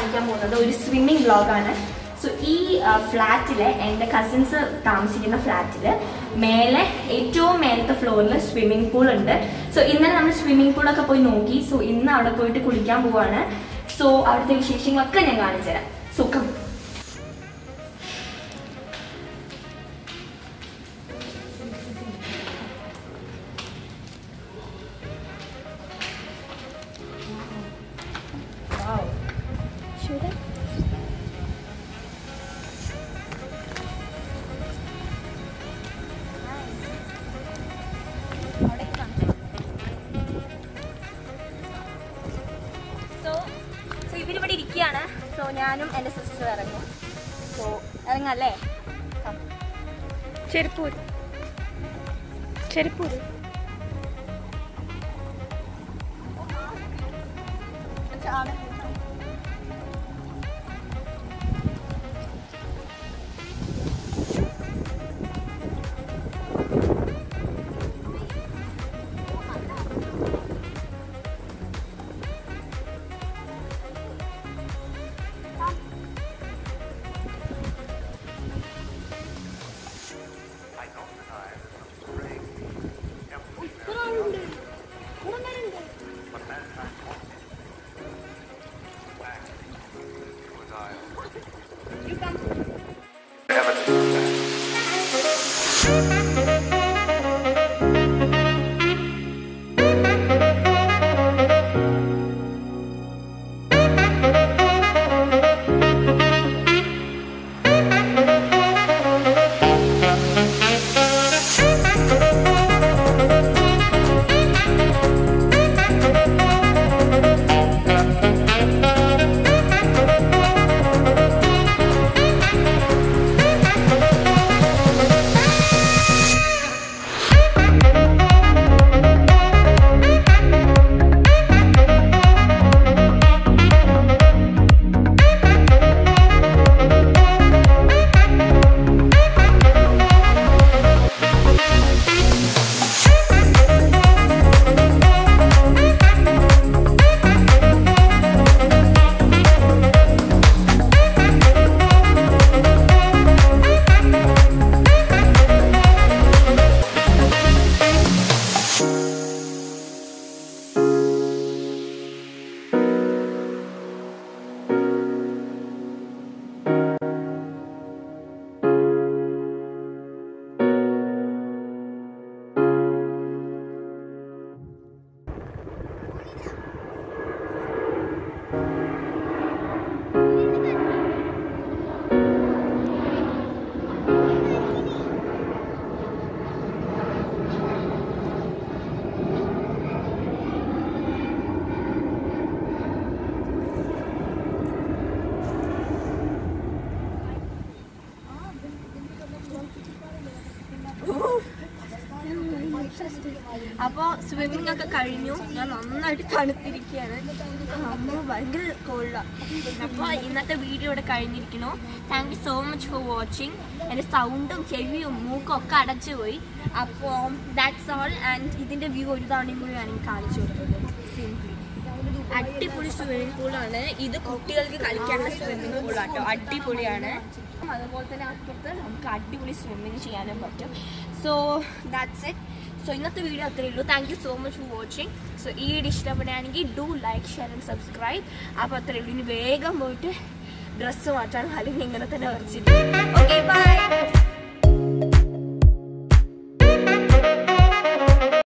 കാണിക്കാൻ പോകുന്നത് ഒരു സ്വിമ്മിംഗ് വ്ളോഗാണ് സോ ഈ ഫ്ലാറ്റില് എൻ്റെ കസിൻസ് താമസിക്കുന്ന ഫ്ലാറ്റില് മേലെ ഏറ്റവും മേലത്തെ ഫ്ലോറിൽ സ്വിമ്മിംഗ് പൂൾ ഉണ്ട് സോ ഇന്നലെ നമ്മൾ സ്വിമ്മിംഗ് പൂളൊക്കെ പോയി നോക്കി സോ ഇന്ന് അവിടെ പോയിട്ട് കുളിക്കാൻ പോവാണ് സോ അവിടുത്തെ വിശേഷങ്ങളൊക്കെ ഞാൻ കാണിച്ചു തരാം സുഖം സോ സോ ഇവരിവിടെ ഇരിക്കുകയാണ് സോ ഞാനും എൻ്റെ സിസ്റ്റർ ഇറങ്ങും സോ ഇറങ്ങല്ലേ ചെരുപ്പൂർ ചെരുപ്പൂർ അപ്പോൾ സ്വിമ്മിംഗ് ഒക്കെ കഴിഞ്ഞു ഞാൻ നന്നായിട്ട് തണുത്തിരിക്കുകയാണ് അമ്മ ഭയങ്കര കോൾഡാണ് അപ്പോൾ ഇന്നത്തെ വീഡിയോ ഇവിടെ കഴിഞ്ഞിരിക്കുന്നു thank you so much for watching എൻ്റെ സൗണ്ടും ചെവിയും മൂക്കും ഒക്കെ അടച്ചു പോയി അപ്പോൾ ദാറ്റ്സ് ഓൾ ആൻഡ് ഇതിൻ്റെ വ്യൂ ഒരു തവണയും കൂടി വേണമെങ്കിൽ കാണിച്ചു കൊടുക്കുന്നത് സിംപ്ലി അടിപൊളി സ്വിമ്മിംഗ് പൂളാണ് ഇത് കുട്ടികൾക്ക് കളിക്കാനുള്ള സ്വിമ്മിംഗ് പൂളാട്ടോ അടിപൊളിയാണ് അതുപോലെ തന്നെ അപ്പുറത്ത് നമുക്ക് അടിപൊളി സ്വിമ്മിങ് ചെയ്യാനും പറ്റും സോ ദാറ്റ്സ് ഇറ്റ് സോ ഇന്നത്തെ വീഡിയോ അത്രയേ ഉള്ളൂ thank you so much for watching so ഈ വീഡിയോ ഇഷ്ടപ്പെടുകയാണെങ്കിൽ do like share and subscribe അപ്പോൾ അത്രയേ ഉള്ളൂ ഇനി വേഗം പോയിട്ട് ഡ്രസ്സ് മാറ്റാൻ അല്ലെങ്കിൽ ഇങ്ങനെ തന്നെ വരച്ചിട്ട് ഓക്കെ ബൈ